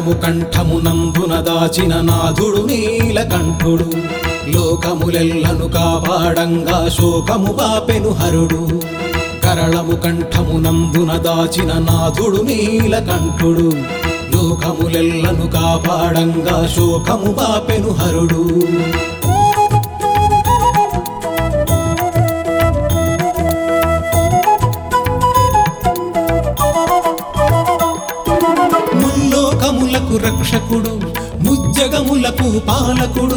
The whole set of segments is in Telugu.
కరళము కంఠమునందున దాచిన నాథుడు నీలకంఠుడు లోకములెల్లను కాపాడంగా శోకము బాపెను హరుడు కరళము కంఠమునందున దాచిన నాథుడు నీలకంఠుడు లోకములెల్లను కాపాడంగా శోకము బాపెను హరుడు ముల్లోకములకు రక్షకుడు ముజ్జగములకు పాలకుడు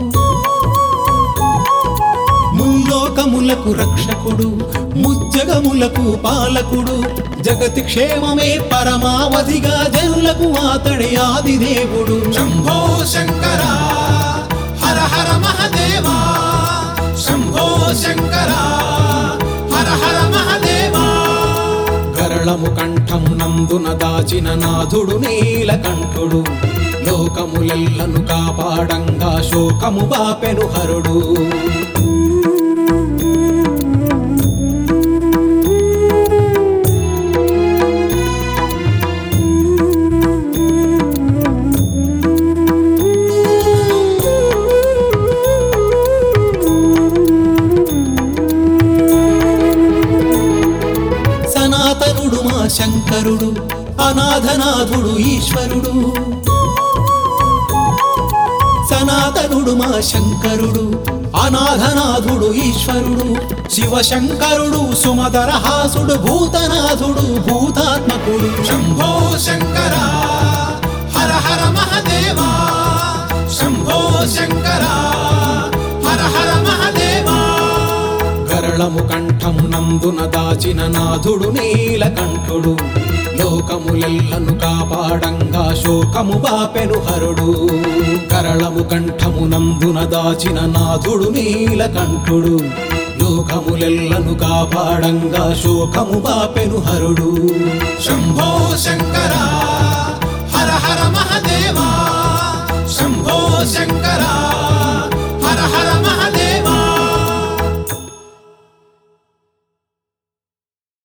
ముల్లోకములకు రక్షకుడు ముజ్జగములకు పాలకుడు జగతి క్షేమమే పరమావధిగా జనులకు ఆతడే ఆదిదేవుడు శంభో శంకర హర హర మహదేవా శంభో శంకర హర హర మహదేవా గరళము కంఠమునందున దాచిన నాథుడు నీలకంఠుడు లోకములెల్లను కాపాడంగా శోకము బాపెను హరుడు సనాతనుడు మా శంకరుడు అనాథనాథుడు ఈశ్వరుడు సనాతనుడు మా శంకరుడు అనాథనాథుడు ఈశ్వరుడు శివశంకరుడు సుమదరహాసుడు భూతనాథుడు భూతాత్మకుడు శంభో శంకర హర హర మహదేవా శంభో శంకర హర హర మహదేవా గరళము కంఠమునందున దాచిన నాథుడు నీలకంఠుడు లోకములెల్లను కాపాడంగా శోకము బాపెను హరుడు కరళము కంఠమునందున దాచిన నాథుడు నీలకంఠుడు లోకములెల్లను కాపాడంగా శోకము బాపెను హరుడు శంభో శంకరా